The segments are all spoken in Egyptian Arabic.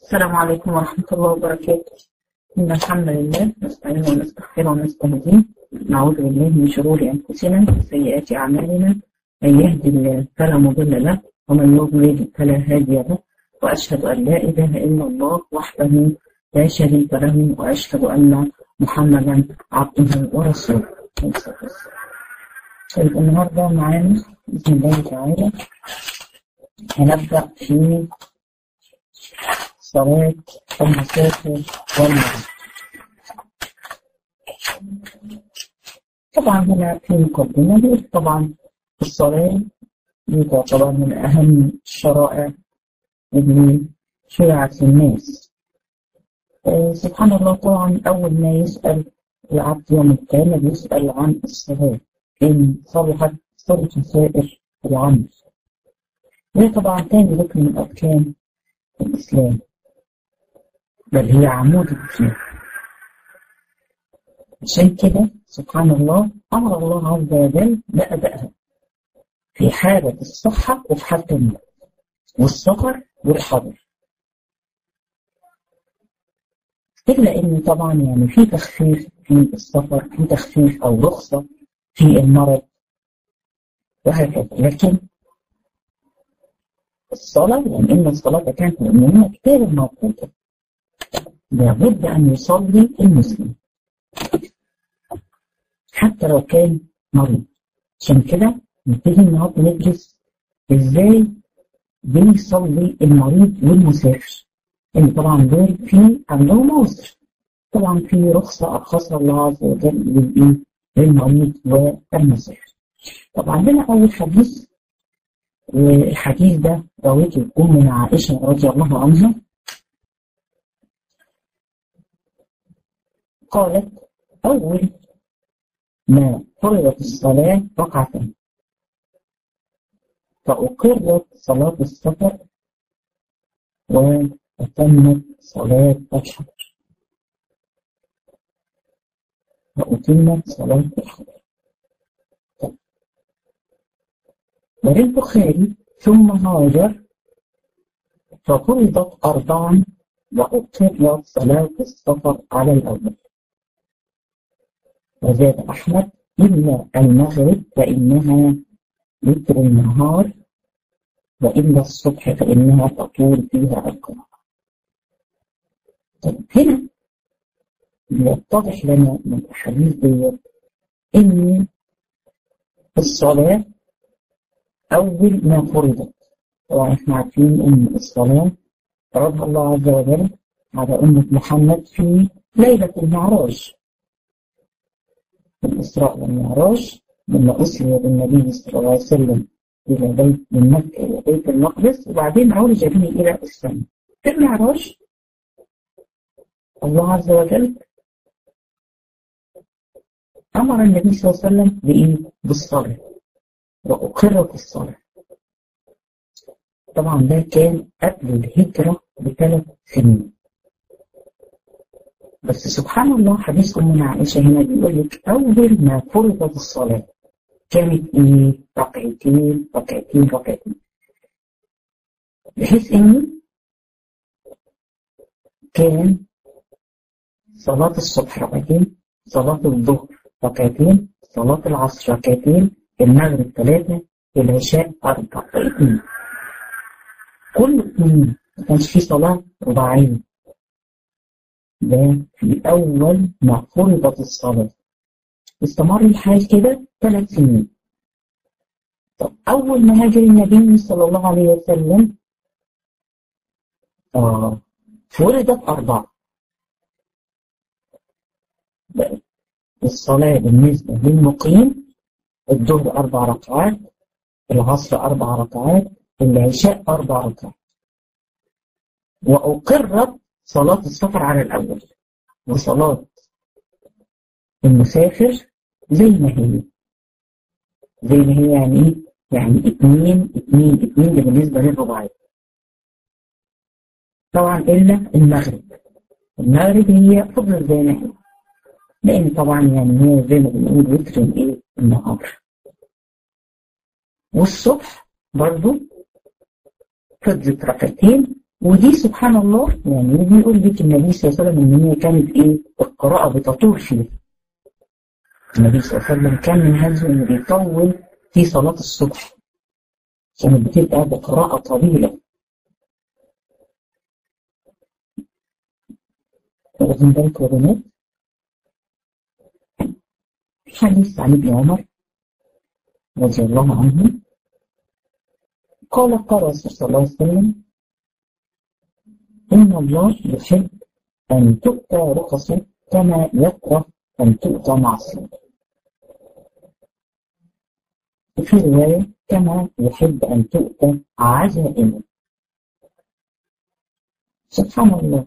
السلام عليكم ورحمة الله وبركاته إن الحمد لله نستعين ونستغفر ونستهديه نعوذ بالله من شرور أنفسنا وسيئات أعمالنا من يهدي الله فلا مضل له ومن يضلل فلا هادي له وأشهد أن لا إله إلا الله وحده لا شريك له وأشهد أن محمدا عبده ورسوله طيب النهارده معانا بإذن الله تعالى هنبدأ في صلاة المسافر والمريض طبعا هنا في مقدمة دي طبعا الصلاة دي تعتبر من أهم الشرائع اللي شرعت للناس آه سبحان الله طبعا أول ما يسأل العبد يوم القيامة بيسأل عن الصلاة إن صلحت صلح سائر العمل وهي طبعا تاني ركن من أركان الإسلام بل هي عمود الدين عشان كده سبحان الله أمر الله عز وجل بأدائها في حالة الصحة وفي حالة الموت والسفر والحضر إلا إن طبعا يعني في تخفيف في السفر في تخفيف أو رخصة في المرض وهكذا لكن الصلاة يعني إن الصلاة كانت مؤمنة كتاب موقوتة لابد أن يصلي المسلم حتى لو كان مريض عشان كده نبتدي النهارده ندرس ازاي بيصلي المريض والمسافر ان طبعا دول في عندهم عذر طبعا في رخصة أرخصها الله عز وجل للإيه؟ للمريض والمسافر طبعا عندنا أول حديث والحديث ده رويته أمنا عائشة رضي الله عنها قالت أول ما فرضت الصلاة ركعتين فأقرت صلاة السفر وأتمت صلاة الحضر وأتمت صلاة الحضر وللبخاري ثم هاجر ففرضت أربعا وأقرت صلاة السفر على الأول وزاد أحمد إلا المغرب فإنها وتر النهار وإلا الصبح فإنها تطول فيها القراءة. طيب هنا يتضح لنا من الأحاديث ديت إن الصلاة أول ما فرضت طبعا احنا عارفين إن الصلاة فرضها الله عز وجل على أمة محمد في ليلة المعراج الإسراء والمعراج لما أسري بالنبي صلى الله عليه وسلم إلى بيت من مكة إلى بيت المقدس وبعدين عرج به إلى السماء في المعراج الله عز وجل أمر النبي صلى الله عليه وسلم بإيه؟ بالصلاة وأقرت الصلاة طبعا ده كان قبل الهجرة بثلاث سنين بس سبحان الله حديث أمنا عائشة هنا بيقول لك أول ما فرضت الصلاة كانت إيه؟ ركعتين ركعتين ركعتين بحيث إن كان صلاة الصبح ركعتين صلاة الظهر ركعتين صلاة العصر ركعتين المغرب ثلاثة العشاء أربع ركعتين كل اثنين ما كانش في صلاة رباعية ده في أول ما فرضت الصلاة استمر الحال كده ثلاث سنين طب أول ما هاجر النبي صلى الله عليه وسلم آه فرضت أربعة الصلاة بالنسبة للمقيم الظهر أربع ركعات العصر أربع ركعات العشاء أربع ركعات وأقرت صلاة السفر على الأول وصلاة المسافر زي ما هي زي ما هي يعني ايه؟ يعني اتنين اتنين اتنين ده بالنسبة للرباعية طبعا إلا المغرب المغرب هي فضل زي ما هي لأن طبعا يعني هي زي ما بنقول وتر ايه النهار والصبح برضو فضلت ركعتين ودي سبحان الله يعني بيقول لك النبي صلى الله عليه وسلم ان هي كانت ايه القراءة بتطول فيه النبي صلى الله عليه وسلم كان من هذا انه بيطول في صلاة الصبح كانت بتبقى بقراءة طويلة واخدين بالكم يا بنات في حديث عن ابن عمر رضي الله عنه قال قال رسول صلى الله عليه وسلم إن الله يحب أن تؤتى رخصه كما يكره أن تؤتى معصية وفي رواية كما يحب أن تؤتى عزائمه سبحان الله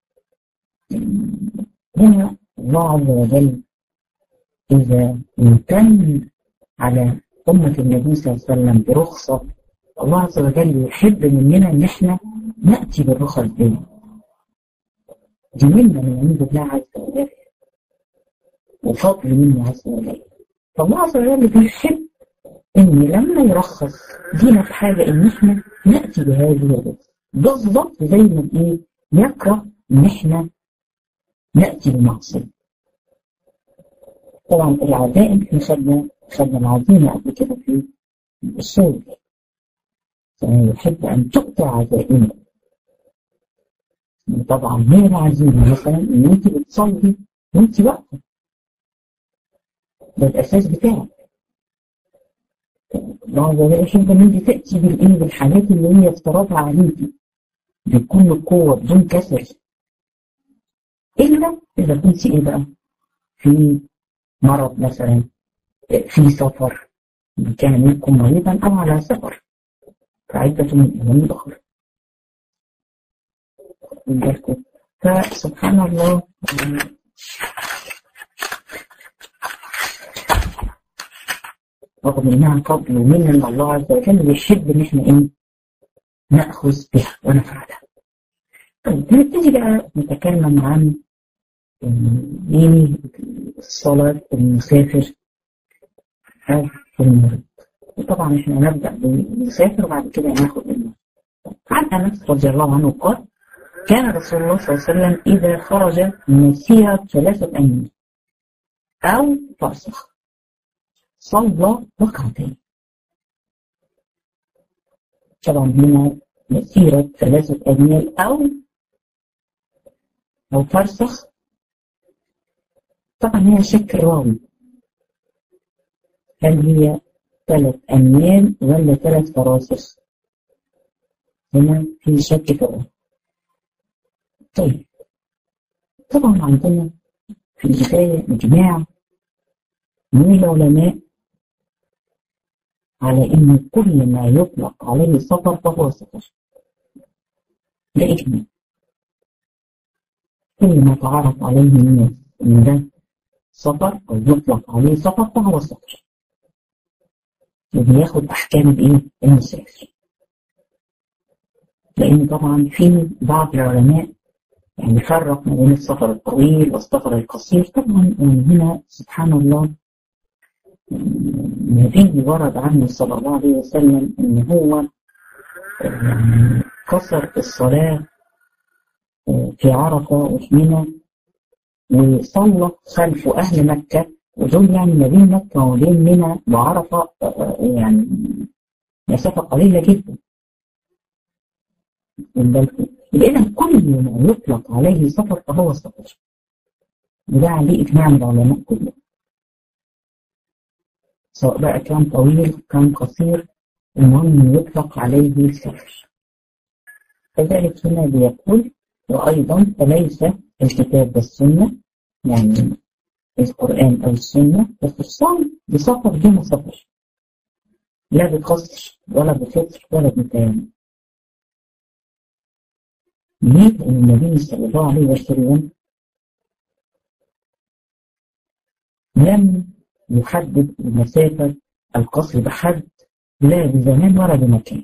هنا الله عز وجل إذا امتن على أمة النبي صلى الله عليه وسلم برخصة الله عز وجل يحب مننا إن إحنا نأتي بالرخص دي دي منا من عند الله عز وجل وفضل منه عز وجل فالله عز وجل بيحب إن لما يرخص دينا في حاجة إن إحنا نأتي بهذه الرخصة بالظبط زي ما إيه يكره إن إحنا نأتي بمعصية طبعا العزائم احنا خدنا خدنا العزيمة قبل كده في الأصول يحب أن تؤتى عزائمه طبعا هي العزيمة مثلا إن أنت بتصلي وأنت واقفة ده الأساس بتاعك بعض يحب إن أنت تأتي بالإيه بالحاجات اللي هي افترضها عليكي بكل قوة بدون كسل إلا إذا كنت إيه بقى في مرض مثلا في سفر إن كان منكم مريضا أو على سفر فعدة من أيام أخرى فسبحان الله رغم انها فضل ومن ان الله عز وجل يحب ان احنا ايه ناخذ بها ونفعلها. طيب نبتدي بقى نتكلم عن ايه صلاة المسافر أو المريض وطبعا احنا نبدأ بالمسافر وبعد كده ناخد المريض عن أنس رضي الله عنه قال كان رسول الله صلى الله عليه وسلم إذا خرج مسيرة ثلاثة أيام أو فرسخ صلى ركعتين طبعا هنا مسيرة ثلاثة أيام أو أو فرسخ طبعا هي شك الراوي هل هي ثلاث أيام ولا ثلاث فراسخ هنا في شك في الراوي طيب طبعا عندنا في البداية إجماع من العلماء على إن كل ما يطلق عليه سفر فهو سفر ده إجماع كل ما تعرف عليه الناس إن ده سفر أو يطلق عليه سفر فهو سفر وبياخد أحكام الإيه؟ المسافر لأن طبعا في بعض العلماء يعني فرق ما بين السفر الطويل والسفر القصير طبعا هنا سبحان الله النبي ورد عنه صلى الله عليه وسلم ان هو كسر الصلاة في عرفة وفي منى وصلى خلف أهل مكة ودول يعني ما بين مكة وبين منى وعرفة يعني مسافة قليلة جدا إذا كل ما يطلق عليه سفر فهو سفر وده عليه إجماع من العلماء كلهم سواء بقى كان طويل كان قصير المهم يطلق عليه السفر كذلك هنا بيقول وأيضا فليس الكتاب والسنة يعني القرآن أو السنة يخصان بسفر دون سفر لا بقصر ولا بفطر ولا بتيمم ليه؟ لأن النبي صلى الله عليه وسلم لم يحدد المسافة القصر بحد لا بزمان ولا بمكان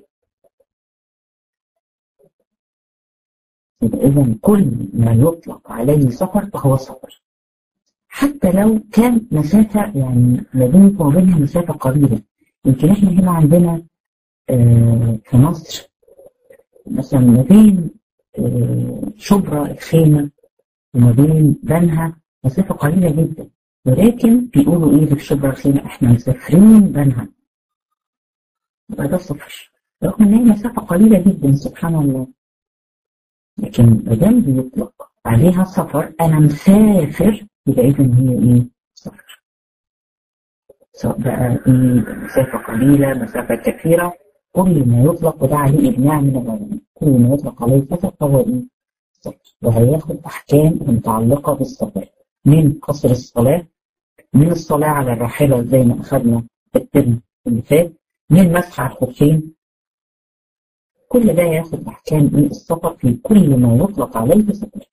إذا كل ما يطلق عليه سفر فهو سفر حتى لو كان مسافة يعني ما بينك وبينها مسافة قريبة يمكن احنا هنا عندنا آه في مصر مثلا ما بين شبرا الخيمة وما بين بنها مسافة قليلة جدا ولكن بيقولوا ايه اللي في شبرا الخيمة احنا مسافرين بنها يبقى ده صفر رغم ان هي مسافة قليلة جدا سبحان الله لكن ما دام بيطلق عليها سفر انا مسافر يبقى اذا هي ايه سفر سواء بقى ايه مسافة قليلة مسافة كثيرة كل ما يطلق وده عليه اجماع من العلماء كل ما يطلق عليه سفر فهو ايه سفر وهياخد احكام متعلقة بالسفر من قصر الصلاة من الصلاة على الراحلة زي ما اخذنا الترم اللي فات من مسح على الخفين كل ده ياخد احكام ايه السفر في كل ما يطلق عليه سفر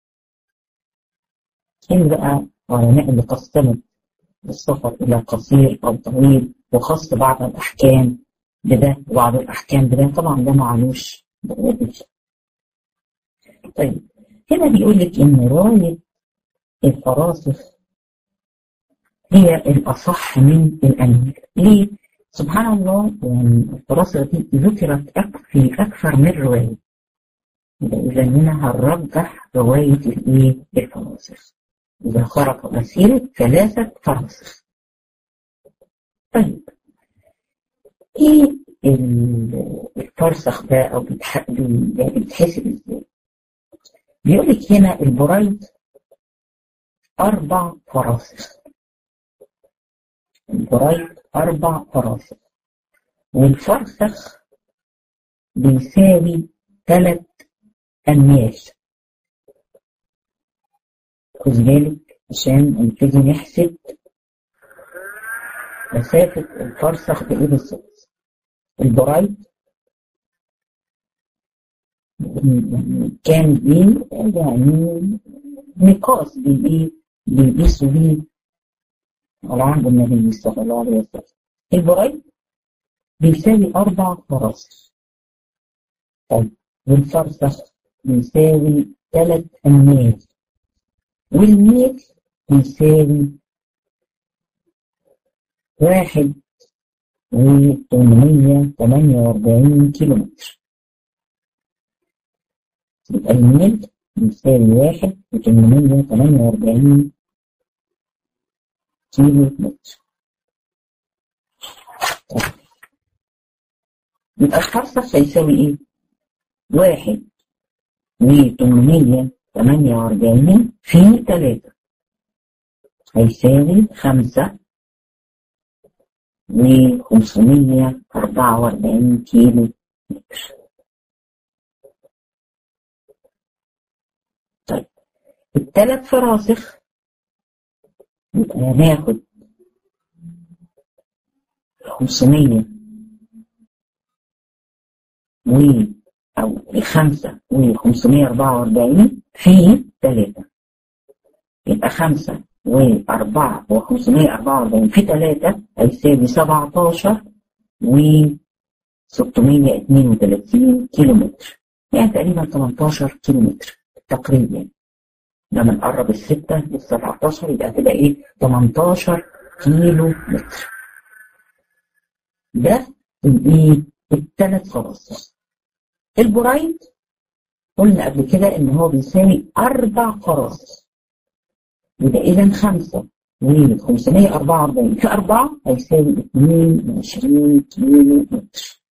هنا بقى علماء اللي قسموا السفر إلى قصير أو طويل وخص بعض الأحكام بده وبعض الأحكام بده طبعا ده معلوش طيب هنا بيقول لك إن راية الفراسخ هي الأصح من الأمير ليه؟ سبحان الله يعني الفراسخ دي ذكرت في أكثر من رواية إذا هنا هنرجح رواية الإيه؟ الفراسخ إذا خرق مسيرة ثلاثة فراسخ طيب إيه الفرسخ ده أو بيتحسب إزاي؟ بيقول لك هنا البريد أربع فراسخ البريد أربع فراسخ والفرسخ بيساوي ثلاث أميال خد بالك عشان نبتدي نحسب مسافة الفرسخ بإيه بالظبط البرايد كان ايه يعني مقاس بايه بيقيسوا بيه على عهد النبي صلى الله عليه وسلم البرايد بيساوي أربع فراسخ طيب والفرسخ بيساوي ثلاث أميال والميل يساوي واحد وثمانية تمانية وأربعين كيلو متر يبقى الميل يساوي واحد وثمانية تمانية وأربعين كيلو متر يبقى الفرصة هيساوي ايه؟ واحد وثمانية تمانية وأربعين في تلاتة هيساوي خمسة وخمسمية أربعة وأربعين كيلو متر طيب التلات فراسخ يبقى هناخد خمسمية و أو خمسة وخمسمية أربعة وأربعين في ثلاثة يبقى خمسة وأربعة وخمسمية أربعة وأربعين في ثلاثة هيساوي سبعتاشر و 632 كيلو متر يعني تقريبا 18 كيلو متر تقريبا لما نقرب الستة لل 17 يبقى هتبقى ايه 18 كيلو متر ده الايه الثلاث خلاص البرايد قلنا قبل كده ان هو بيساوي اربع قراص يبقى اذا خمسة و 544 في أربعة هيساوي 22 كيلو متر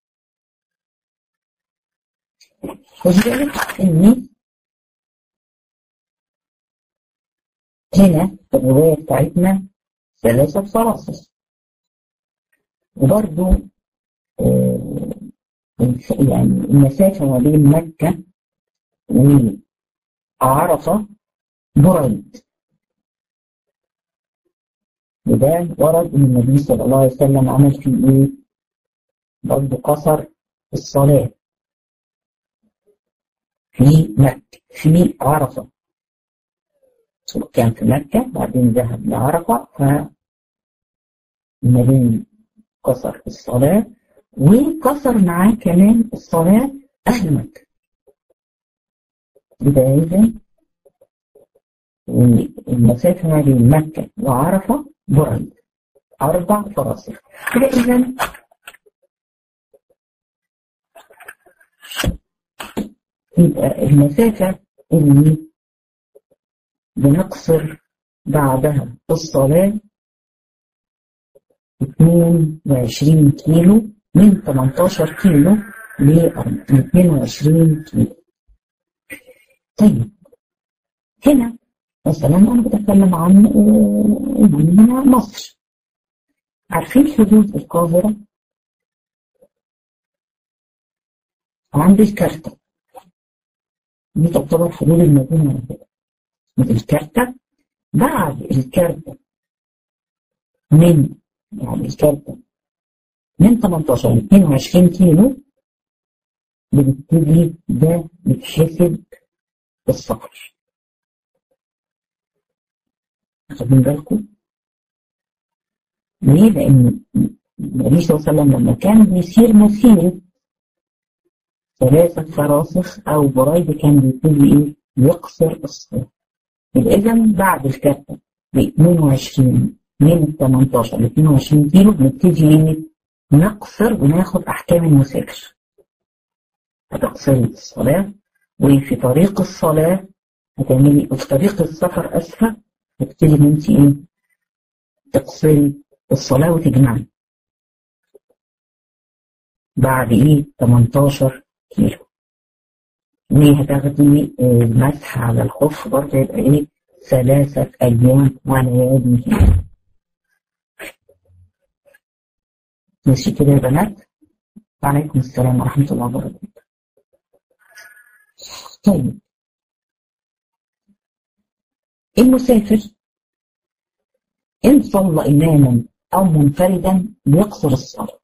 خد بالك ان هنا في الرواية بتاعتنا ثلاثة فراسخ وبرضو آه يعني المسافة ما بين مكة وعرفة بريد وده ورد ان النبي صلى الله عليه وسلم عمل فيه ايه؟ برضه قصر الصلاة في مكة في عرفة كان في مكة بعدين ذهب لعرفة فالنبي قصر الصلاة وكسر معاه كمان الصلاة أهل مكة يبقى إذا المسافة ما بين مكة وعرفة بعد أربع فراسخ يبقى إذا يبقى المسافة اللي بنقصر بعدها الصلاة 22 كيلو من 18 كيلو ل 22 كيلو طيب هنا مثلا أنا بتكلم عن هنا مصر عارفين حدود القاهرة عند الكارتة دي تعتبر حدود المدينة الكارتة بعد الكارتة من يعني الكارتة من 18 ل 22 كيلو بنبتدي ده بيتحسب السفر واخدين بالكم ليه؟ لأن النبي صلى الله عليه وسلم لما كان بيسير مسيرة ثلاثة فراسخ أو برايد كان بيبتدي إيه؟ يقصر الصلاة يبقى إذا بعد الكتة ب 22 من 18 ل 22 كيلو بنبتدي نقصر وناخد أحكام المسافر هتقصري الصلاة وفي طريق الصلاة هتعملي في طريق السفر أسفل تبتدي إن أنت إيه تقصري الصلاة وتجمعي بعد إيه 18 كيلو وهتاخدي المسح على الخف برضه يبقى إيه ثلاثة أيام وليالي ماشي كده يا بنات وعليكم السلام ورحمة الله وبركاته طيب المسافر إن صلى إماما أو منفردا بيقصر الصلاة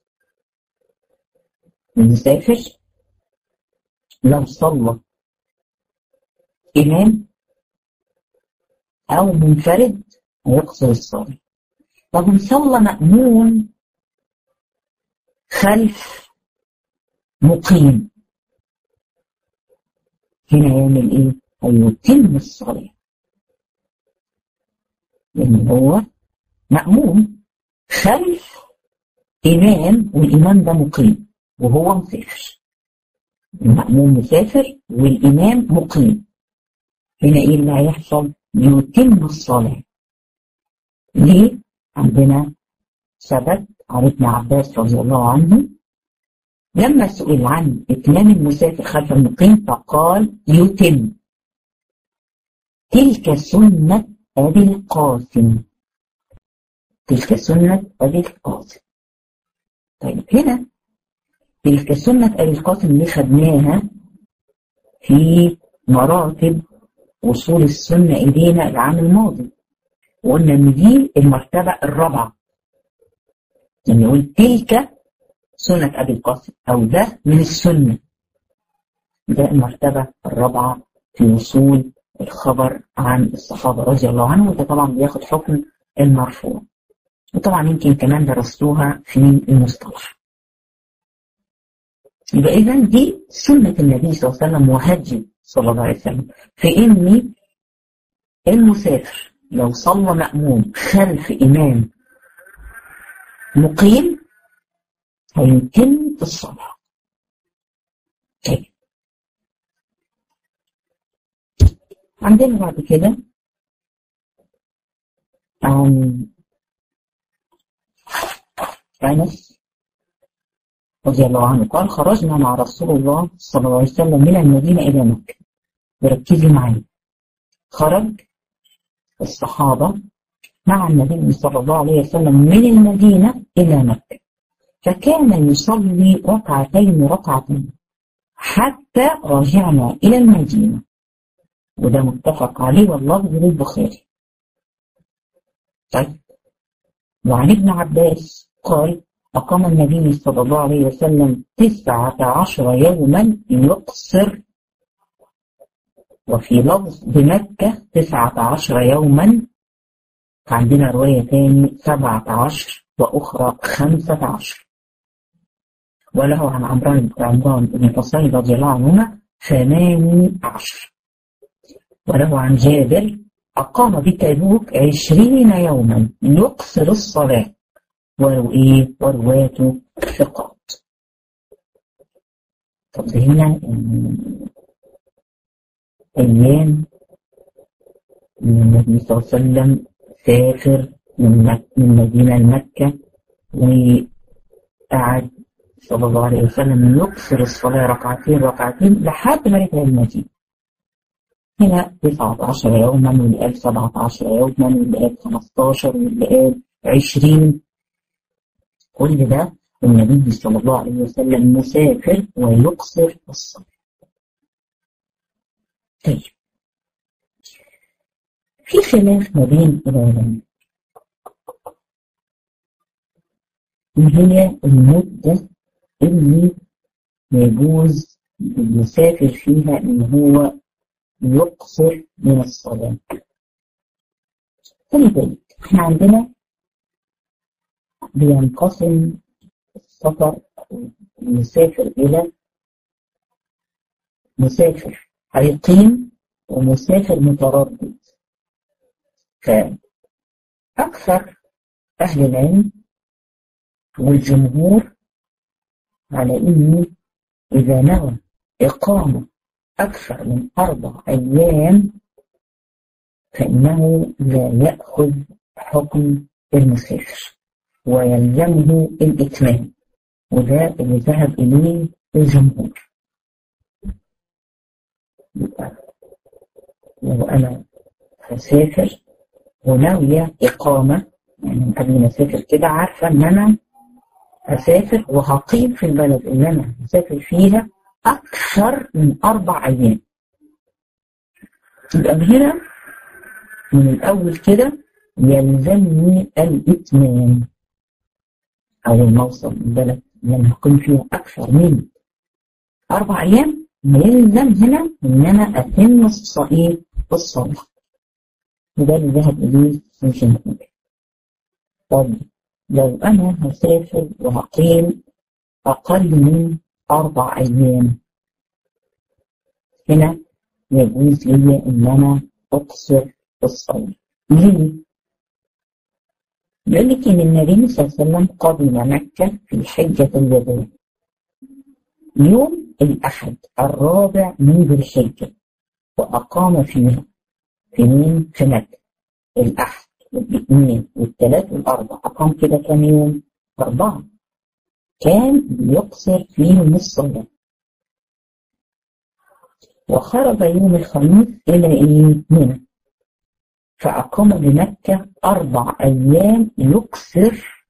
المسافر لو صلى إمام أو منفرد هيقصر الصلاة طب إن صلى مأمون خلف مقيم هنا يعمل إيه؟ هيتم الصلاة لأن هو مأموم خلف إمام والإمام ده مقيم وهو مسافر المأموم مسافر والإمام مقيم هنا إيه اللي هيحصل؟ يتم الصلاة ليه؟ عندنا ثبت عن ابن عباس رضي الله عنه لما سئل عن إتمام المسافر خلف المقيم فقال يتم تلك سنة أبي القاسم تلك سنة أبي القاسم طيب هنا تلك سنة أبي القاسم اللي خدناها في مراتب وصول السنة إلينا العام الماضي وقلنا إن دي المرتبة الرابعة لما يعني يقول تلك سنة أبي القاسم أو ده من السنة ده المرتبة الرابعة في وصول الخبر عن الصحابة رضي الله عنهم وده طبعا بياخد حكم المرفوع وطبعا يمكن كمان درستوها في المصطلح يبقى إذا دي سنة النبي صلى الله عليه وسلم وهدي صلى الله عليه وسلم في إن المسافر لو صلى مأموم خلف إمام مقيم هيتم الصلاة طيب عندنا بعد كده عن أنس رضي الله عنه قال خرجنا مع رسول الله صلى الله عليه وسلم من المدينة إلى مكة وركزي معي خرج الصحابة مع النبي صلى الله عليه وسلم من المدينة إلى مكة فكان يصلي ركعتين ركعتين حتى رجعنا إلى المدينة وده متفق عليه واللفظ للبخاري طيب وعن ابن عباس قال أقام النبي صلى الله عليه وسلم تسعة عشر يوما يقصر وفي لفظ بمكة تسعة عشر يوما عندنا رواية تاني سبعة عشر وأخرى خمسة عشر وله عن عمران عمران بن حصين رضي الله عنهما ثماني عشر وله عن جابر أقام بتبوك عشرين يوما يقصر الصلاة وإيه ورواته ثقات طب هنا أيام النبي صلى الله عليه وسلم سافر من مك- من مدينة لمكة وقعد صلى الله عليه وسلم يقصر الصلاة ركعتين ركعتين لحد ما رجع المدينة هنا 19 يوما واللي قال 17 يوما واللي قال 15 واللي قال 20 كل ده النبي صلى الله عليه وسلم مسافر ويقصر الصلاة طيب في خلاف ما بين العلماء ما هي المدة اللي يجوز المسافر فيها إن هو يقصر من الصلاة خلي بالك احنا عندنا بينقسم السفر أو المسافر إلى مسافر هيقيم ومسافر متردد فأكثر أهل العلم والجمهور على إنه إذا نوى إقامة أكثر من أربع أيام فإنه لا يأخذ حكم المسافر ويلزمه الإتمام وده اللي ذهب إليه الجمهور يبقى لو أنا هسافر وناوية إقامة يعني قبل ما أسافر كده عارفة إن أنا هسافر وهقيم في البلد اللي أنا هسافر فيها أكثر من أربع أيام يبقى هنا من الأول كده يلزمني الإتمام أول ما أوصل البلد اللي أنا هقيم فيها أكثر من أربع أيام يلزم هنا إن أنا أتم الصلاة الصلاة وده اللي ذهب إليه الجمهور طب لو أنا هسافر وهقيم أقل من أربع أيام هنا يجوز لي إن أنا أقصر الصلاة ليه؟ يقول لك إن النبي صلى الله عليه وسلم قدم مكة في حجة الوداع يوم الأحد الرابع من ذي الحجة وأقام فيها في مين؟ في مكة الأحد والاثنين والثلاث والأربع أقام كده كام يوم؟ أربعة كان بيقصر فيهم الصلاة وخرج يوم الخميس إلى إيه؟ منى فأقام بمكة أربع أيام يكثر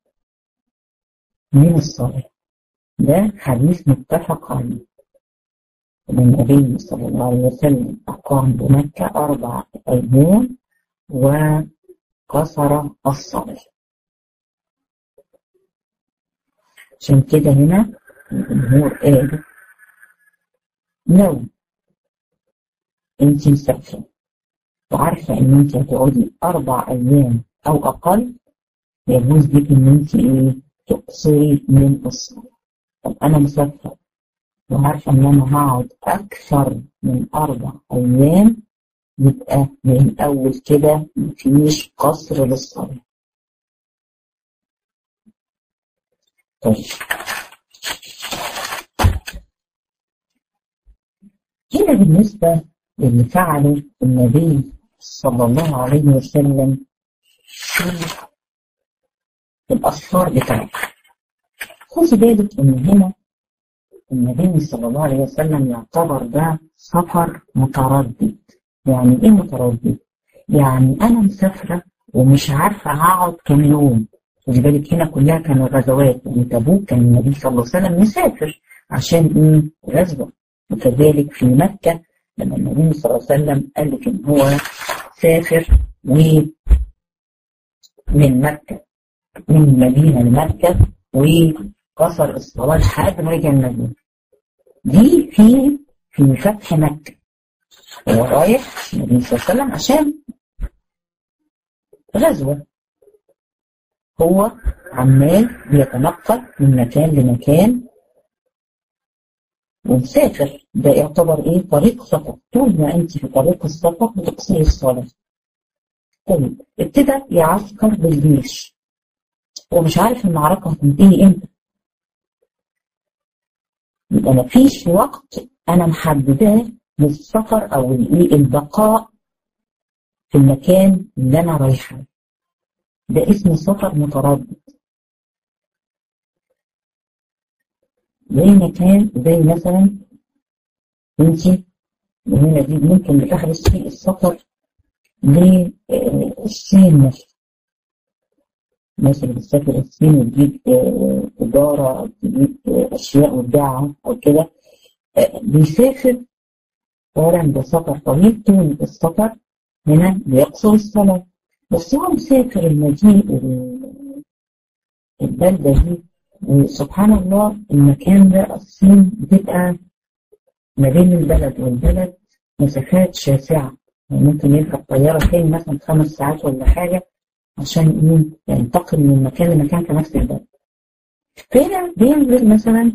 من الصلاة ده حديث متفق عليه النبي صلى الله عليه وسلم أقام بمكة أربع أيام وقصر الصلاة عشان كده هنا الجمهور قال لو انت مسافرة وعارفة ان انت هتقعدي اربع ايام او اقل يجوز لك ان انت ايه تقصري من الصلاة طب انا مسافرة وعارفة ان انا هقعد اكثر من اربع ايام يبقى من الاول كده مفيش قصر للصلاة طيب هنا بالنسبة للي فعله النبي صلى الله عليه وسلم في الأسفار بتاعته خذ بالك إن هنا النبي صلى الله عليه وسلم يعتبر ده سفر متردد يعني إيه متردد؟ يعني أنا مسافرة ومش عارفة هقعد كام يوم خدي بالك هنا كلها كانوا غزوات يعني تبوك كان النبي صلى الله عليه وسلم مسافر عشان ايه غزوة وكذلك في مكة لما النبي صلى الله عليه وسلم قال لك ان هو سافر ومن مكة من المدينة لمكة وقصر الصلاة لحد ما رجع المدينة دي في في فتح مكة هو رايح النبي صلى الله عليه وسلم عشان غزوة هو عمال بيتنقل من مكان لمكان ومسافر ده يعتبر ايه طريق سفر طول ما انت في طريق السفر بتقصري الصلاة طيب ابتدى يعسكر بالجيش ومش عارف المعركة هتنتهي امتى يبقى مفيش وقت انا محدداه للسفر أو الإيه البقاء في المكان اللي أنا رايحة ده اسمه سفر متردد زي مكان زي مثلا انت هنا دي ممكن بتحدث فيه السفر للصين مثلا مثلا بتسافر الصين وتجيب تجارة تجيب أشياء وتبيعها أو كده بيسافر فعلا ده سفر طويل طول السفر هنا بيقصر الصلاة بس هو مسافر المجيء البلدة دي وسبحان الله المكان ده الصين بتبقى ما بين البلد والبلد مسافات شاسعة يعني ممكن يركب طيارة تاني مثلا خمس ساعات ولا حاجة عشان ايه ينتقل من مكان لمكان في نفس البلد فهنا بينزل مثلا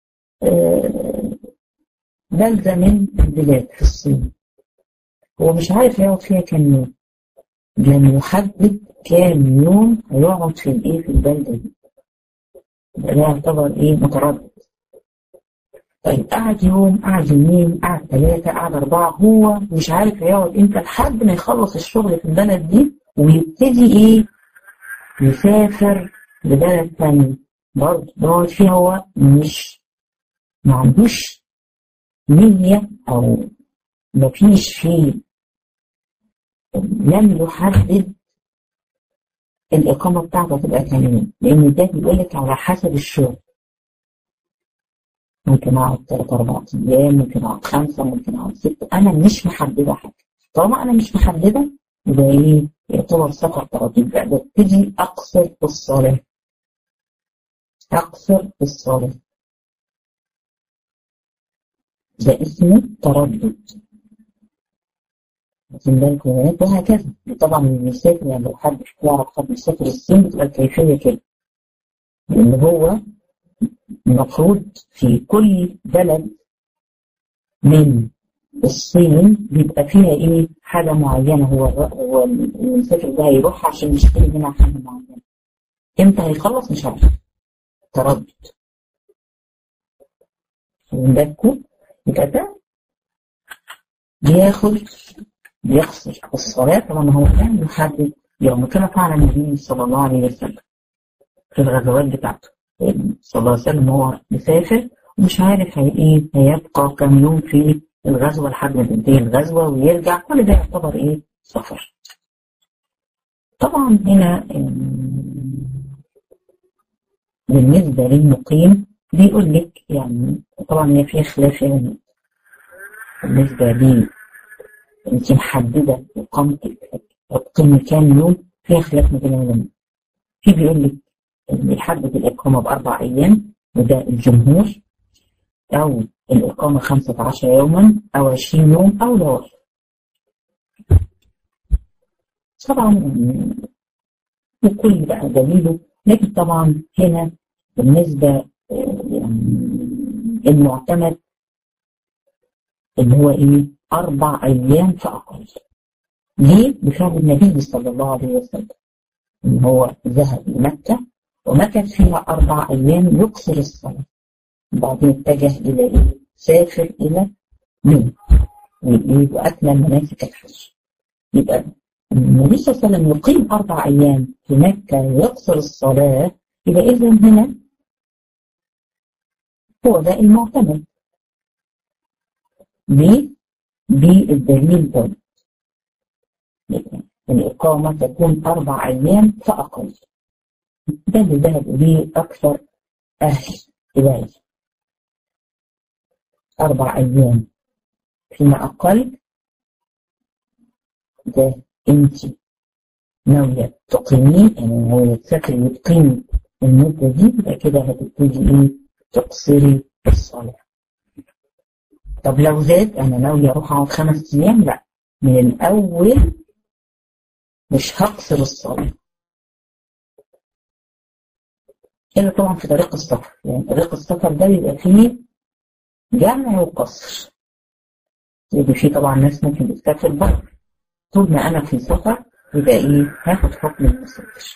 بلدة من البلاد في الصين هو مش عارف يقعد فيها كام يوم لم يحدد كام يوم هيقعد في الايه في البلدة دي ده يعتبر ايه متردد طيب قعد يوم قعد يومين قعد ثلاثة قعد أربعة هو مش عارف هيقعد امتى لحد ما يخلص الشغل في البلد دي ويبتدي ايه يسافر لبلد ثاني برضه يقعد فيها هو مش ما عندوش نية أو مفيش فيه لم يحدد الإقامة بتاعته تبقى كام يوم لأن ده بيقول لك على حسب الشغل ممكن أقعد تلات أربع أيام ممكن أقعد خمسة ممكن أقعد ستة أنا مش محددة حاجة طالما أنا مش محددة يبقى إيه يعتبر سفر ترديد بقى ببتدي أقصر الصلاة أقصر الصلاة ده اسمه تردد واخدين بالكم هناك وهكذا طبعا المسافر يعني لو حد يعرف حد مسافر الصين بتبقى الكيفية كده لأن هو المفروض في كل بلد من الصين بيبقى فيها ايه حاجة معينة هو هو المسافر ده هيروح عشان يشتري منها حاجة معينة امتى هيخلص مش عارف تردد من بالكم يبقى ده بياخد بيقصر الصلاة طبعا هو كان يحدد يوم كما فعل النبي صلى الله عليه وسلم في الغزوات بتاعته صلى الله عليه وسلم هو مسافر ومش عارف هي ايه هيبقى كم يوم في الغزوة لحد ما تنتهي الغزوة ويرجع كل ده يعتبر ايه سفر طبعا هنا بالنسبة للمقيم بيقول لك يعني طبعا هي فيها خلاف يعني بالنسبة لي انت محددة اقامتك تقيمي كام يوم فيها خلاف ما بين العلماء في بيقول لك بيحدد الإقامة بأربع أيام وده الجمهور أو الإقامة 15 يوما أو 20 يوم أو لا طبعا وكل بقى دليله لكن طبعا هنا بالنسبة يعني المعتمد اللي هو إيه أربع أيام فأقل ليه؟ بفعل النبي صلى الله عليه وسلم إن هو ذهب لمكة ومكث فيها أربع أيام يقصر الصلاة بعدين اتجه إلى إيه؟ سافر إلى منى وأكمل مناسك الحج يبقى النبي صلى الله عليه وسلم يقيم أربع أيام في مكة ويقصر الصلاة يبقى إذا هنا هو ده المعتمد ليه؟ بالدليل ده الإقامة تكون أربع أيام فأقل ده اللي ذهب إليه أكثر أهل إلهي أربع أيام فيما أقل ده أنت ناوية تقيمين يعني ناوية تسافري وتقيمي المدة دي يبقى كده هتبتدي إيه تقصري الصلاة طب لو زاد أنا ناوية أروح أقعد خمس أيام لا من الأول مش هقصر الصلاة إلا طبعا في طريق السفر يعني طريق السفر ده بيبقى فيه جمع وقصر يبقى فيه طبعا ناس ممكن بتسافر بره طول ما أنا في سفر يبقى إيه هاخد حكم المسافر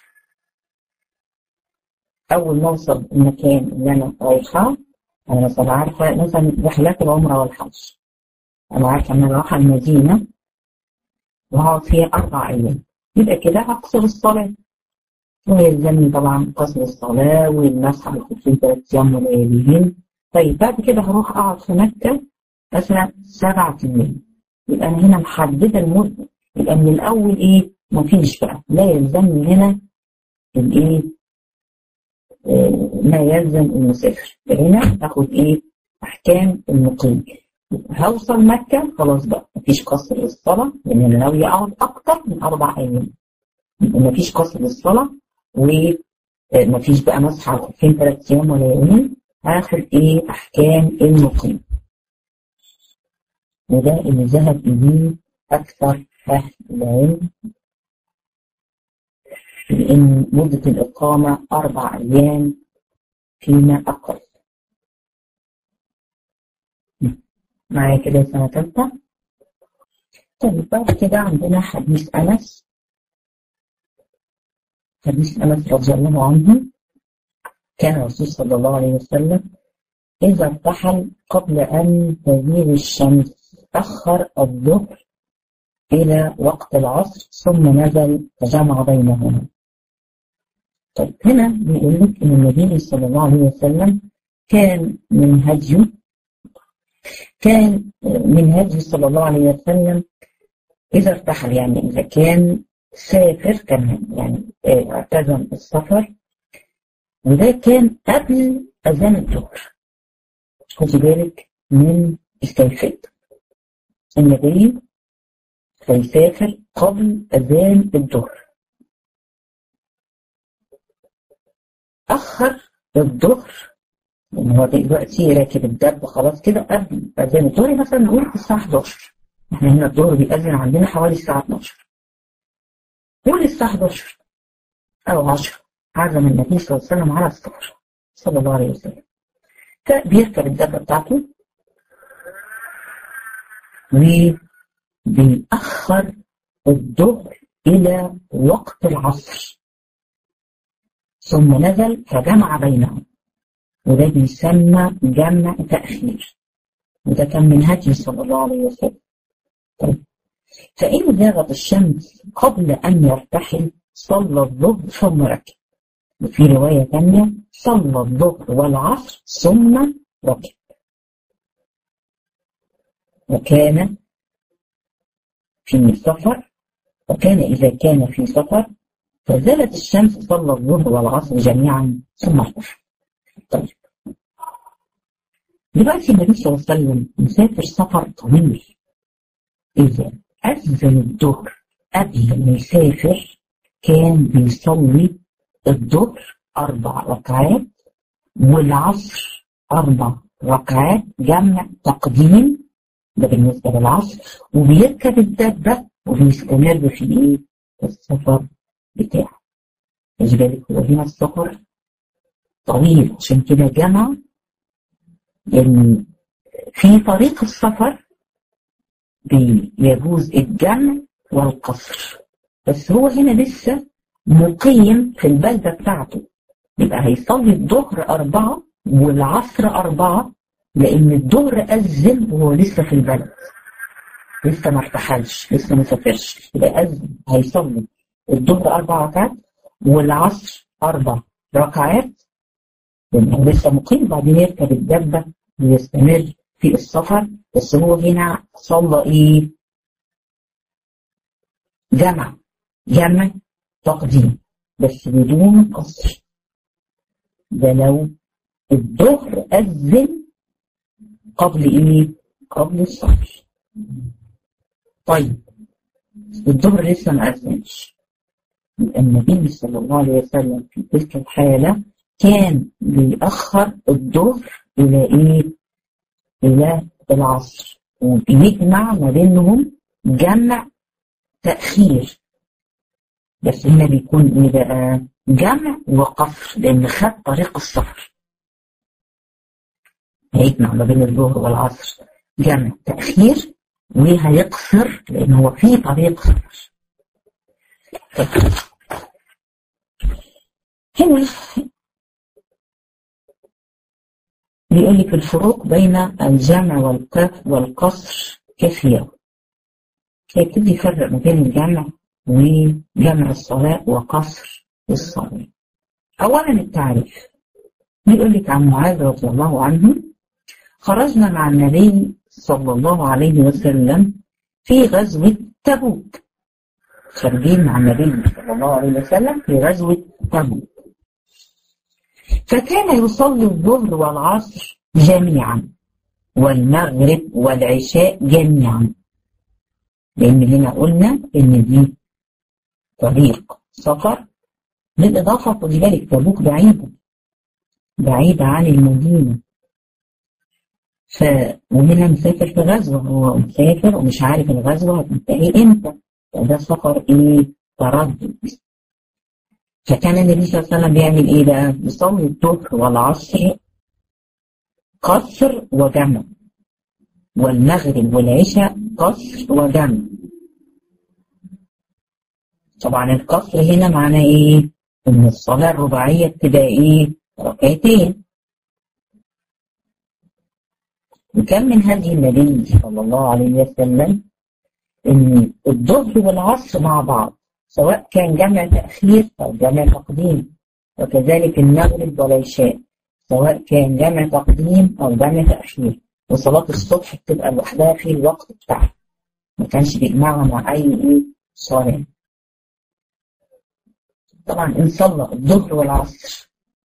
أول ما أوصل المكان اللي أنا رايحاه أنا مثلا عارفة مثلا رحلات العمرة والحج أنا عارفة إن أنا رايحة المدينة وهقعد فيها أربع أيام يبقى كده هقصر الصلاة ويلزمني طبعا قصر الصلاة والمسح على الخفين ثلاث أيام ولياليهن طيب بعد كده هروح أقعد في مكة مثلا سبعة أيام يبقى أنا هنا محددة المدة يبقى من الأول إيه مفيش بقى لا يلزمني هنا الإيه آه ما يلزم المسافر هنا آخد إيه أحكام المقيم هوصل مكة خلاص بقى مفيش قصر للصلاة لأن أنا ناوية أقعد أكتر من أربع أيام مفيش قصر للصلاة ومفيش بقى مسح على الخفين ثلاث أيام ولا يومين هاخد إيه أحكام المقيم وده اللي ذهب إليه أكثر أهل العلم لأن مدة الإقامة أربع أيام فيما أقل معايا كده سنة تالتة طيب بعد كده عندنا حديث أنس حديث أنس رضي الله عنه كان الرسول صلى الله عليه وسلم إذا ارتحل قبل أن تزيغ الشمس أخر الظهر إلى وقت العصر ثم نزل فجمع بينهما طيب هنا بيقول لك إن النبي صلى الله عليه وسلم كان من هديه كان من هدي صلى الله عليه وسلم إذا ارتحل يعني إذا كان سافر كان يعني اعتزم السفر وده كان قبل أذان الظهر خدي بالك من الكيفية النبي هيسافر قبل أذان الظهر أخر الظهر ان هو دلوقتي راكب الدب خلاص كده قبل اذان الظهر مثلا نقول الساعه 11 احنا هنا الظهر بيأذن عندنا حوالي الساعه 12 قول الساعه 11 او 10 عزم النبي صلى الله عليه وسلم على السفر صلى الله عليه وسلم فبيركب الدبه بتاعته وبيأخر الظهر إلى وقت العصر ثم نزل فجمع بينهم وده بيسمى جمع تأخير وده كان من هدي صلى الله عليه وسلم طيب فإن زاغت الشمس قبل أن يرتحل صلى الظهر ثم ركب وفي رواية ثانية صلى الظهر والعصر ثم ركب وكان في سفر وكان إذا كان في سفر فزالت الشمس صلى الظهر والعصر جميعا ثم ارتحل طيب دلوقتي النبي صلى الله عليه وسلم مسافر سفر طويل إذا أذن الظهر قبل ما يسافر كان بيصلي الظهر أربع ركعات والعصر أربع ركعات جمع تقديم ده بالنسبة للعصر وبيركب الدابة وبيستمر في إيه؟ السفر بتاعه. خلي بالك هو هنا السفر طويل عشان كده جمع ان في طريق السفر بيجوز الجمع والقصر بس هو هنا لسه مقيم في البلدة بتاعته يبقى هيصلي الظهر أربعة والعصر أربعة لأن الظهر أذن وهو لسه في البلد لسه ما ارتحلش لسه ما سافرش يبقى أذن هيصلي الظهر أربع ركعات والعصر أربع ركعات لأنه لسه مقيم بعدين يركب الدبة ويستمر في السفر بس هو هنا صلى إيه؟ جمع جمع تقديم بس بدون قصر ده لو الظهر أذن قبل إيه؟ قبل السفر طيب الظهر لسه ما أذنش النبي صلى الله عليه وسلم في تلك الحالة كان بيأخر الظهر إلى إيه؟ إلى العصر وبيجمع ما بينهم جمع تأخير بس هنا بيكون إيه بقى؟ جمع وقصر لأن خد طريق السفر هيجمع ما بين الظهر والعصر جمع تأخير وهيقصر لأن هو في طريق سفر هنا بيقول لك الفروق بين الجمع والقصر كثيرة فيبتدي يفرق ما بين الجمع وجمع الصلاة وقصر الصلاة أولا التعريف يقول لك عن معاذ رضي الله عنه خرجنا مع النبي صلى الله عليه وسلم في غزوة تبوك خارجين مع النبي صلى الله عليه وسلم في غزوة تبوك فكان يصلي الظهر والعصر جميعا والمغرب والعشاء جميعا لأن هنا قلنا إن دي طريق سفر بالإضافة خد بالك تبوك بعيدة بعيدة عن المدينة ف وهنا مسافر في غزوة هو مسافر ومش عارف الغزوة هتنتهي امتى فده سفر ايه تردد فكان النبي صلى الله عليه وسلم بيعمل ايه بقى؟ بيصلي الظهر والعصر قصر وجمع والمغرب والعشاء قصر وجمع طبعا القصر هنا معناه ايه؟ ان الصلاة الرباعية بتبقى ايه؟ ركعتين وكان من هدي النبي صلى الله عليه وسلم ان الظهر والعصر مع بعض سواء كان جمع تأخير أو جمع تقديم وكذلك المغرب والعشاء سواء كان جمع تقديم أو جمع تأخير وصلاة الصبح بتبقى لوحدها في الوقت بتاعها ما كانش بيجمعها مع أي إيه صلاة طبعا إن صلى الظهر والعصر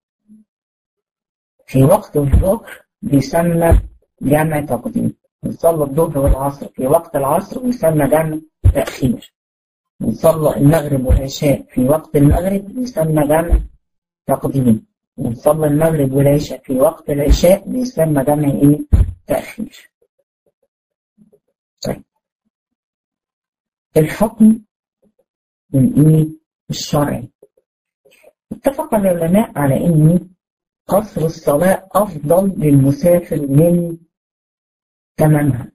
في وقت الظهر بيسمى جمع تقديم نصلي الظهر والعصر في وقت العصر ويسمى جمع تأخير نصلي المغرب والعشاء في وقت المغرب يسمى جمع تقديم ونصلي المغرب والعشاء في وقت العشاء بيسمى جمع ايه تأخير طيب الحكم من ايه الشرعي اتفق العلماء على ان قصر الصلاة أفضل للمسافر من تمامها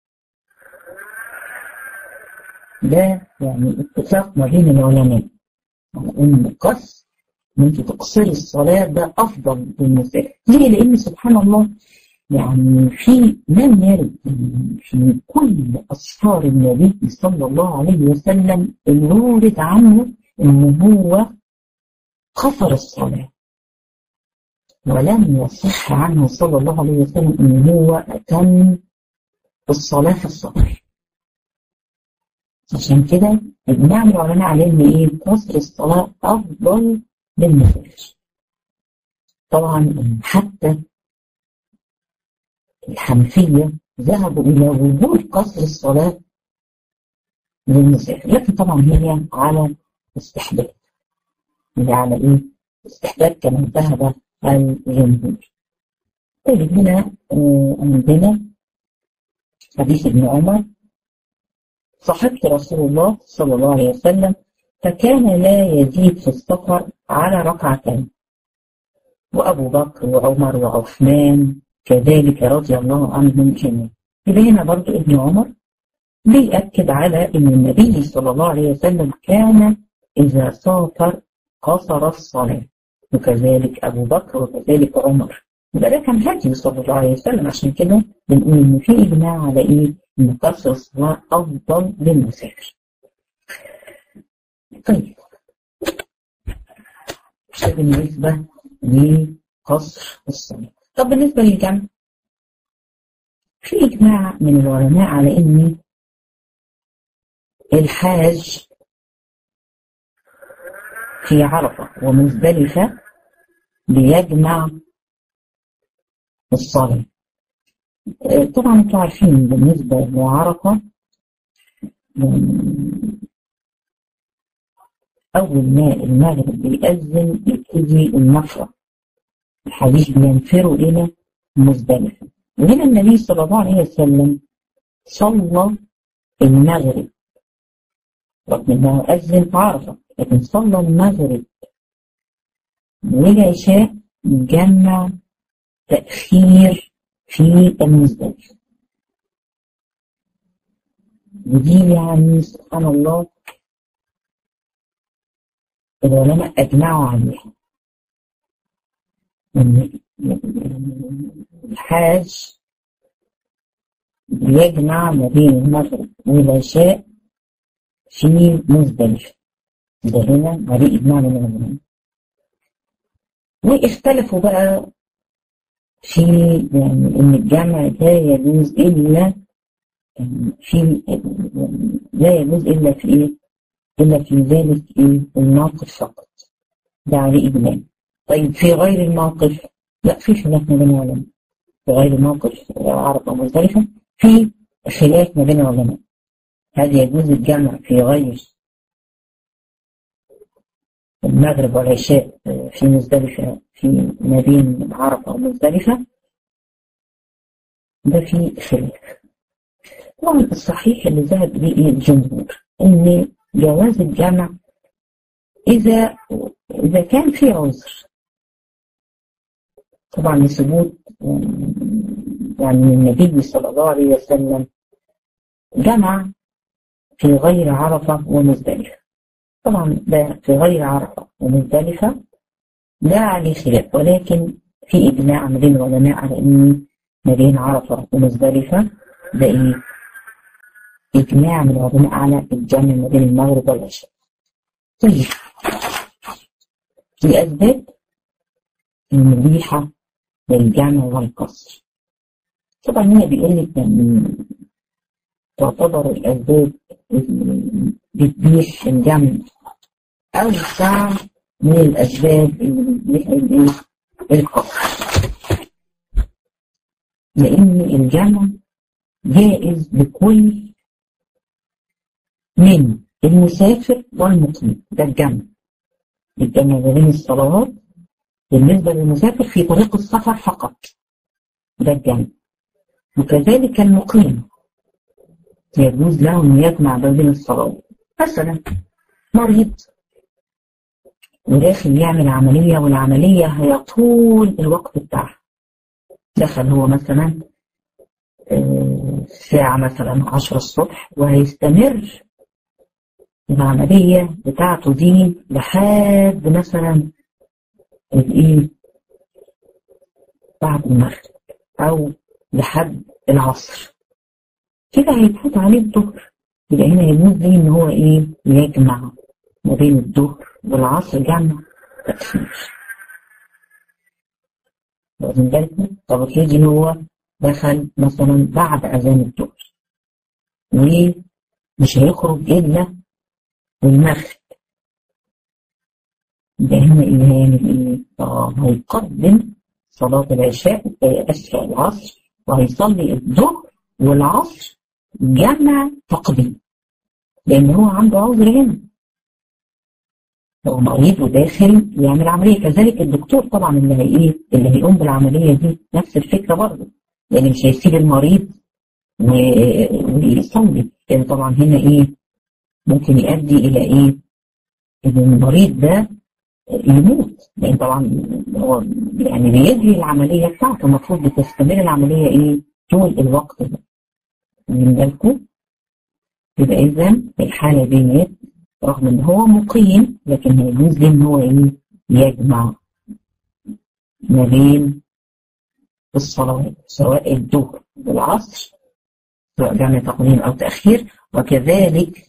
ده يعني اتفاق ما بين العلماء على ان القصر ان انت تقصري الصلاة ده افضل للمسافر ليه؟ لان سبحان الله يعني في لم يرد في كل اسفار النبي صلى الله عليه وسلم الورد عنه ان هو قصر الصلاه ولم يصح عنه صلى الله عليه وسلم ان هو اتم الصلاه في السفر عشان كده اجماع العلماء على ان ايه قصر الصلاه افضل للمسافر طبعا حتى الحنفيه ذهبوا الى وجود قصر الصلاه للمسافر لكن طبعا هي على استحباب هي على ايه استحباب كما ذهب الجمهور طيب هنا عندنا حديث ابن عمر صحبت رسول الله صلى الله عليه وسلم فكان لا يزيد في السفر على ركعتين وأبو بكر وعمر وعثمان كذلك رضي الله عنهم جميعا يبقى هنا برضو ابن عمر بيأكد على أن النبي صلى الله عليه وسلم كان إذا سافر قصر الصلاة وكذلك أبو بكر وكذلك عمر يبقى ده كان هدي صلى الله عليه وسلم عشان كده بنقول إن في إجماع على إيه؟ إن قصر الصلاة أفضل للمسافر. طيب ده بالنسبة لقصر الصلاة. طب بالنسبة للجمع في إجماع من العلماء على إن الحاج في عرفة ومزدلفة بيجمع الصلاة طبعا انتوا عارفين بالنسبة لعرفة أول ما المغرب بيأذن يبتدي النفرة الحديث بينفروا إلى مزدلفة وهنا النبي صلى الله عليه وسلم صلى المغرب رغم انه أذن في عرفة لكن صلى المغرب والعشاء جمع تأخير في المزدلفة ودي يعني سبحان الله العلماء أجمعوا عليها إن الحاج يجمع ما بين المغرب والعشاء في مزدلفة ده هنا عليه إجماع من العلماء واختلفوا بقى في يعني إن الجمع لا يجوز إلا في لا يجوز إلا في إيه؟ إلا في ذلك إيه؟ الموقف فقط ده عليه إجماع طيب في غير الموقف لا في خلاف ما بين العلماء في غير الموقف عرب أو مزدلفة في خلاف ما بين العلماء هل يجوز الجمع في غير المغرب والعشاء في مزدلفة في ما بين عرب أو مزدلفة ده في خلاف طبعا الصحيح اللي ذهب إليه الجمهور إن جواز الجمع إذا إذا كان في عذر طبعا لثبوت يعني النبي صلى الله عليه وسلم جمع في غير عرفة ومزدلفة طبعا ده في غير عرفة ومزدلفة لا عليه خلاف ولكن في إجماع ما بين العلماء على إن ما بين عرفة ومزدلفة ده إيه؟ إجماع من العلماء على الجمع ما بين المغرب والعشاء. طيب لأسباب المريحة للجمع والقصر. طبعا هنا بيقول لك يعني تعتبر الأسباب بتبيح الجمع أوسع من الأسباب اللي بتبيح القصر. لأن الجمع جائز لكل من المسافر والمقيم ده الجمع الجمع بين الصلوات بالنسبة للمسافر في طريق السفر فقط ده الجمع وكذلك المقيم يجوز له أن يجمع بين الصلوات مثلا مريض وداخل يعمل عملية والعملية هي طول الوقت بتاعها دخل هو مثلا ساعة مثلا عشرة الصبح وهيستمر العملية بتاعته دي لحد مثلا الايه بعد المغرب او لحد العصر كده هيفوت عليه الظهر يبقى هنا يجوز ليه ان هو ايه يجمع ما بين الظهر والعصر جمع تقسيم واخدين بالكم طب افرضي هو دخل مثلا بعد اذان الظهر ومش هيخرج الا المغرب ده هنا ايه هيعمل ايه؟ اه هيقدم صلاة العشاء أسرع العصر وهيصلي الظهر والعصر جمع تقديم لأن هو عنده عذر هنا هو مريض وداخل يعمل عملية كذلك الدكتور طبعا اللي هي ايه اللي هيقوم بالعملية دي نفس الفكرة برضه لأن مش هيسيب المريض ويصلي لأن طبعا هنا ايه ممكن يؤدي إلى ايه إن المريض ده يموت لأن طبعا هو يعني بيجري العملية بتاعته المفروض بتستمر العملية ايه طول الوقت ده من بالكم يبقى إذا الحالة ديت رغم ان هو مقيم لكن هيجوز له ان هو ايه يجمع ما بين الصلوات سواء الظهر والعصر سواء جمع تقديم او تاخير وكذلك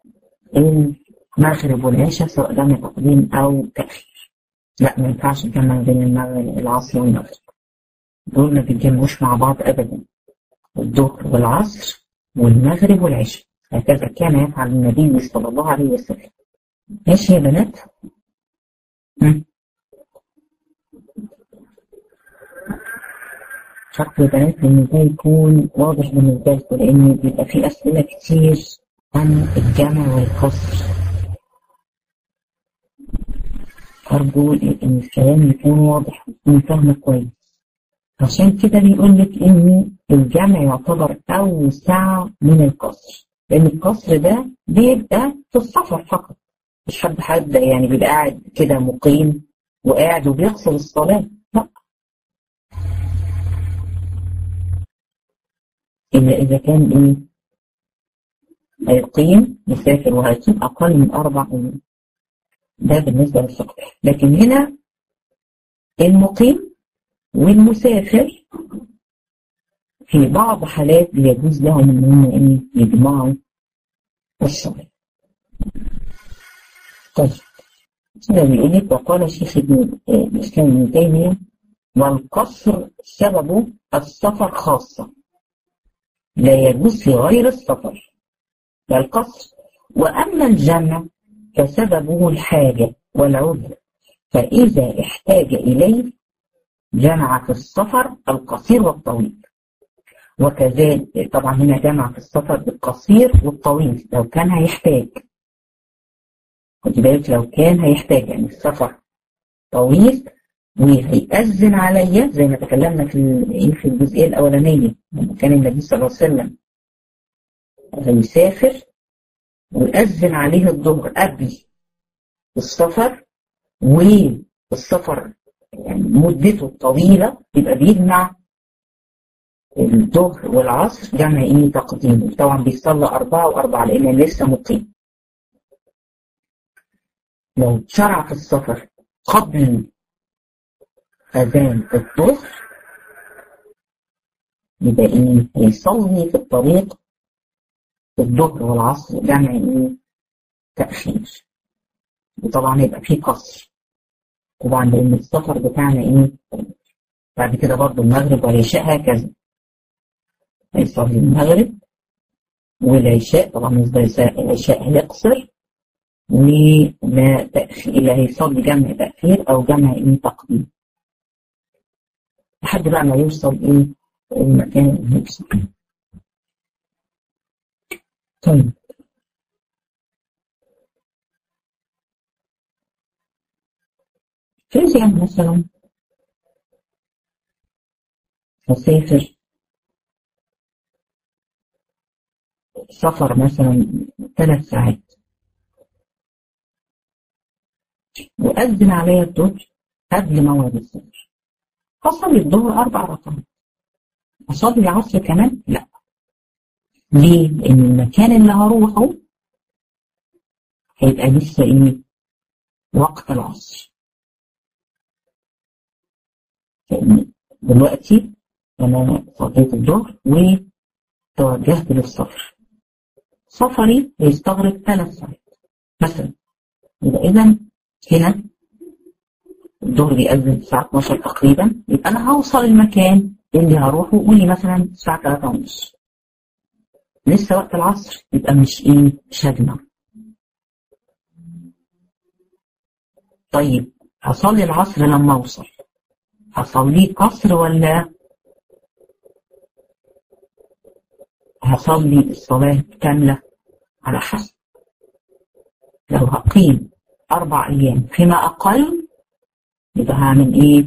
المغرب والعشاء سواء جمع تقديم او تاخير لا ما ينفعش الجمع بين العصر والمغرب دول ما بيتجمعوش مع بعض ابدا الظهر والعصر والمغرب والعشاء هكذا كان يفعل النبي صلى الله عليه وسلم ماشي يا بنات شرط يا بنات ان ده يكون واضح بالنسبه لكم لان بيبقى في اسئله كتير عن الجمع والقصر ارجو ان الكلام يكون واضح ويكون فاهمه كويس عشان كده بيقول لك ان الجمع يعتبر اوسع من القصر لأن القصر ده بيبقى في السفر فقط مش حد حد يعني بيبقى قاعد كده مقيم وقاعد وبيغسل الصلاة لا إلا إذا كان إيه هيقيم مسافر وهيقيم أقل من أربع أيام ده بالنسبة للسفر لكن هنا المقيم والمسافر في بعض حالات بيجوز لهم ان هم ايه يجمعوا الصلاة طيب كده بيقول لك وقال شيخ ابن الاسلام ابن تيميه والقصر سببه السفر خاصة لا يجوز في غير السفر لا القصر وأما الجمع فسببه الحاجة والعذر فإذا احتاج إليه جمع في السفر القصير والطويل وكذلك طبعا هنا جمع في السفر بالقصير والطويل لو كان هيحتاج خدي بالك لو كان هيحتاج يعني السفر طويل وهيأذن عليا زي ما تكلمنا في في الجزئية الأولانية لما كان النبي صلى الله عليه وسلم هيسافر ويأذن عليه الظهر قبل السفر والسفر يعني مدته طويلة يبقى بيجمع الظهر والعصر جمع ايه تقديم طبعا بيصلى أربعة وأربعة لأن لسه مقيم لو شرع في السفر قبل أذان الظهر يبقى إيه هيصلي في الطريق الظهر والعصر جمع إيه تأخير وطبعا يبقى فيه قصر طبعا لأن السفر بتاعنا إيه بعد كده برضه المغرب والعشاء هكذا هيصلي المغرب والعشاء طبعا بالنسبة العشاء هيقصر ولا تأخير لا هيصلي جمع تأخير أو جمع إيه تقديم لحد بقى ما يوصل ايه المكان اللي يوصل طيب كيف يعني مثلا أسافر سفر مثلا ثلاث ساعات وأذن عليا الظهر قبل موعد السفر أصلي الظهر أربع ركعات أصلي العصر كمان؟ لا ليه؟ لأن المكان اللي هروحه هيبقى لسه إيه؟ وقت العصر دلوقتي أنا صليت الظهر وتوجهت للسفر سفري هيستغرق ثلاث ساعات مثلا يبقى إذا هنا الظهر بيأذن الساعة 12 تقريبا يبقى أنا هوصل المكان اللي هروحه قولي مثلا الساعة 3 ونص لسه وقت العصر يبقى مش إيه مش هجمع طيب هصلي العصر لما أوصل هصليه قصر ولا هصلي الصلاة كاملة على حسب لو هقيم أربع أيام فيما أقل يبقى هعمل ايه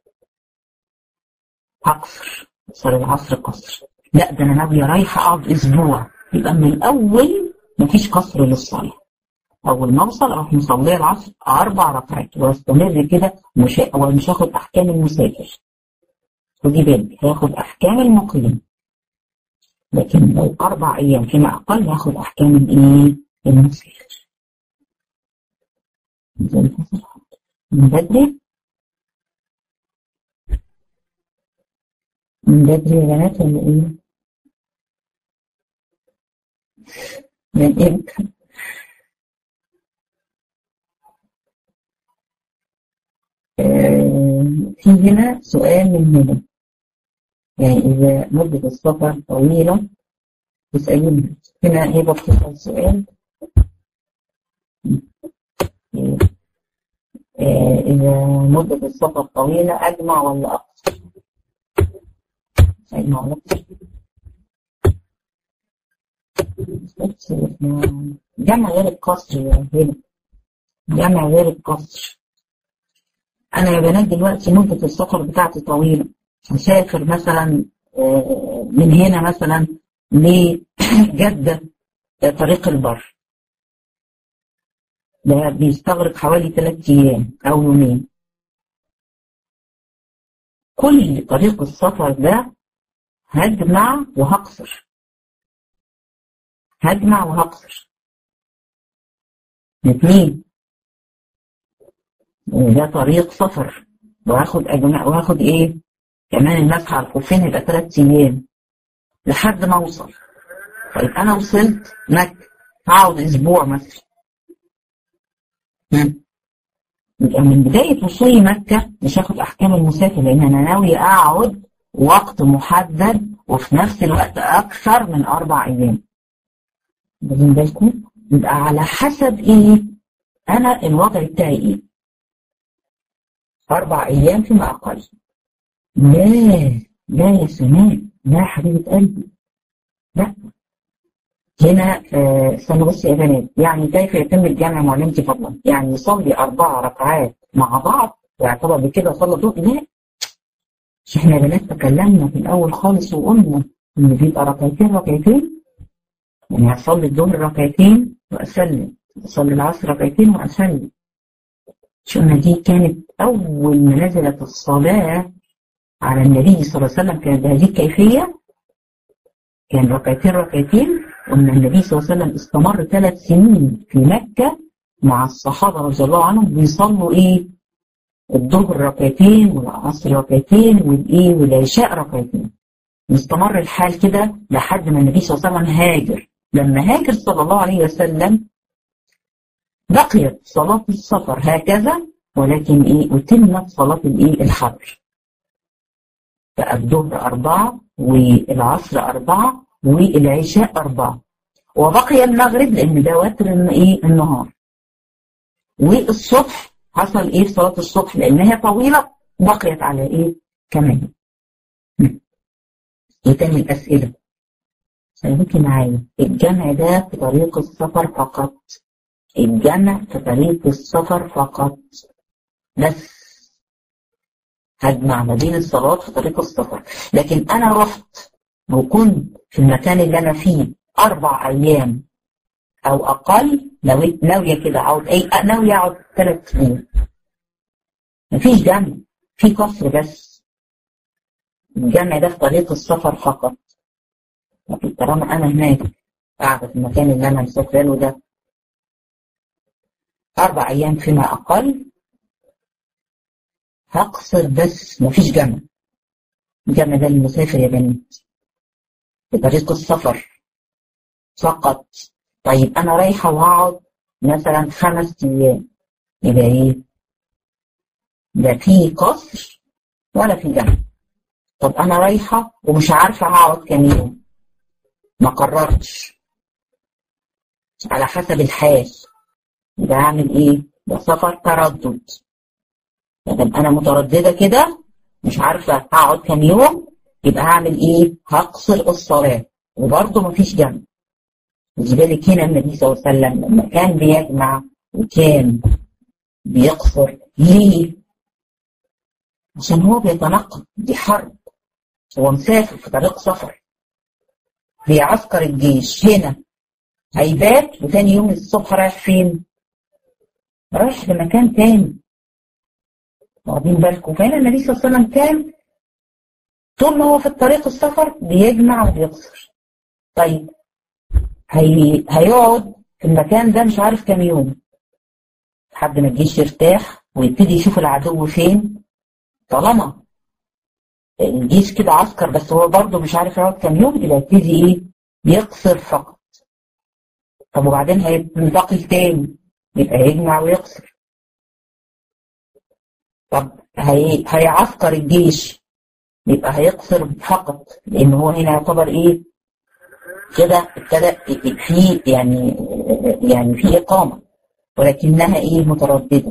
هقصر صار العصر قصر لا ده انا ناويه رايحه اقعد اسبوع يبقى من الاول مفيش قصر للصلاه اول ما اوصل اروح مصليه العصر اربع ركعات واستمر كده مش مش هاخد احكام المسافر خدي بالك هاخد احكام المقيم لكن لو اربع ايام فيما اقل هاخد احكام الايه المسافر من بدري من بدري يا بنات ولا ايه؟ من امتى؟ آه في هنا سؤال من هنا يعني إذا مدة السفر طويلة تسألوني هنا هبة بتسأل سؤال آه إذا مدة السفر طويلة أجمع ولا أقصر؟ أجمع ولا أقصر؟ جمع غير القصر هنا جمع غير القصر أنا يا بنات دلوقتي مدة السفر بتاعتي طويلة هسافر مثلا من هنا مثلا لجدة طريق البر ده بيستغرق حوالي ثلاث أيام أو يومين كل طريق السفر ده هجمع وهقصر هجمع وهقصر الاثنين ده طريق سفر وهاخد أجمع وهاخد إيه كمان المسح على الخفين هيبقى ثلاث أيام لحد ما اوصل طيب انا وصلت مكة هقعد اسبوع مثلا يبقى من بداية وصولي مكة مش هاخد احكام المسافر لان انا ناوي اقعد وقت محدد وفي نفس الوقت اكثر من اربع ايام واخدين بالكم يبقى على حسب ايه انا الوضع بتاعي ايه اربع ايام فيما اقل لا لا يا سمان لا حبيبة قلبي لا هنا استنى بص يا بنات يعني كيف يتم الجمع معلمتي فضلا يعني يصلي اربع ركعات مع بعض ويعتبر بكده صلى الظهر لا مش احنا يا بنات تكلمنا في الاول خالص وقلنا ان بيبقى ركعتين ركعتين يعني هصلي الظهر ركعتين واسلم اصلي العصر ركعتين واسلم شفنا دي كانت اول ما نزلت الصلاه على النبي صلى الله عليه وسلم كانت بهذه الكيفيه كان ركعتين ركعتين وان النبي صلى الله عليه وسلم استمر ثلاث سنين في مكه مع الصحابه رضي الله عنهم بيصلوا ايه؟ الظهر ركعتين والعصر ركعتين والايه والعشاء ركعتين. استمر الحال كده لحد ما النبي صلى الله عليه وسلم هاجر. لما هاجر صلى الله عليه وسلم بقيت صلاة السفر هكذا ولكن ايه أتمت صلاة الايه الحضر. بقى الظهر أربعة والعصر أربعة والعشاء أربعة وبقي المغرب لأن ده وتر إيه النهار والصبح حصل إيه في صلاة الصبح لأنها طويلة بقيت على إيه كمان إيه تاني الأسئلة خليكي معايا الجمع ده في طريق السفر فقط الجمع في طريق السفر فقط بس هجمع ما بين الصلاة في طريق السفر لكن أنا رحت وكنت في المكان اللي أنا فيه أربع أيام أو أقل ناوية ناوية كده أقعد أي ناوية أقعد ثلاث سنين مفيش جمع في قصر بس الجمع ده في طريق السفر فقط لكن طالما أنا هناك قاعدة في المكان اللي أنا مسافر له ده أربع أيام فيما أقل هقصر بس مفيش جمع الجمع ده للمسافر يا بنات بطريق السفر فقط طيب انا رايحه وهقعد مثلا خمس ايام يبقى ايه لا في قصر ولا في جمع طب انا رايحه ومش عارفه هقعد كام يوم ما قررتش على حسب الحال يبقى اعمل ايه ده سفر تردد طب انا متردده كده مش عارفه هقعد كام يوم يبقى هعمل ايه هقصر الصلاه وبرضه مفيش جمع خدي بالك هنا النبي صلى الله عليه وسلم لما كان بيجمع وكان بيقصر ليه عشان هو بيتنقل دي حرب هو مسافر في طريق سفر بيعسكر الجيش هنا هيبات وتاني يوم الصبح رايح فين رايح لمكان تاني واخدين بالكم فهنا النبي صلى الله عليه وسلم كان طول ما هو في الطريق السفر بيجمع وبيقصر طيب هي... هيقعد في المكان ده مش عارف كام يوم لحد ما الجيش يرتاح ويبتدي يشوف العدو فين طالما الجيش كده عسكر بس هو برضه مش عارف يقعد كام يوم يبقى يبتدي ايه يقصر فقط طب وبعدين هينتقل تاني يبقى يجمع ويقصر طب هي... هيعسكر الجيش يبقى هيقصر فقط لان هو هنا يعتبر ايه كده ابتدى في يعني يعني في اقامه ولكنها ايه متردده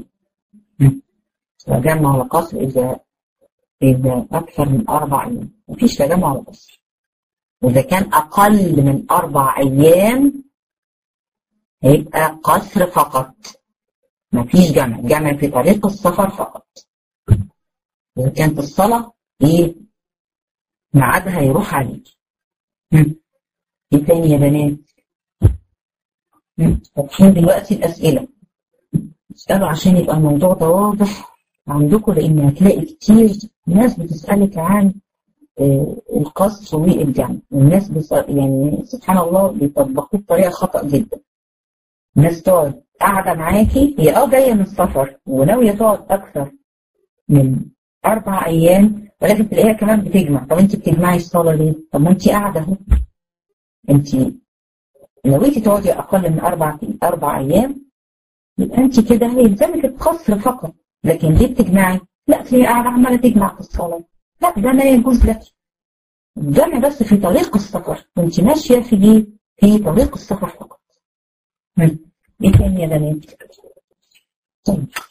تجمع وقصر اذا اذا اكثر من اربع ايام مفيش تجمع وقصر واذا كان اقل من اربع ايام هيبقى قصر فقط مفيش جمع جمع في طريق السفر فقط إذا كانت الصلاة إيه ميعادها يروح عليك إيه تاني يا بنات فاتحين دلوقتي الأسئلة اسألوا عشان يبقى الموضوع ده واضح عندكم لأن هتلاقي كتير ناس بتسألك عن القصر والجمع والناس بس يعني سبحان الله بيطبقوه بطريقة خطأ جدا الناس تقعد قاعدة معاكي هي اه جاية من السفر وناوية تقعد أكثر من أربع أيام ولكن تلاقيها كمان بتجمع طب انت بتجمعي الصلاه ليه؟ طب ما انت قاعده اهو انت لو انت تقعدي اقل من اربع اربع ايام يبقى انت كده هيلزمك القصر فقط لكن ليه بتجمعي؟ لا تلاقي قاعده عماله تجمع في الصلاه لا ده لا يجوز لك الجمع بس في طريق السفر وانت ماشيه في ايه؟ في طريق السفر فقط. ايه تاني يا بنات؟ طيب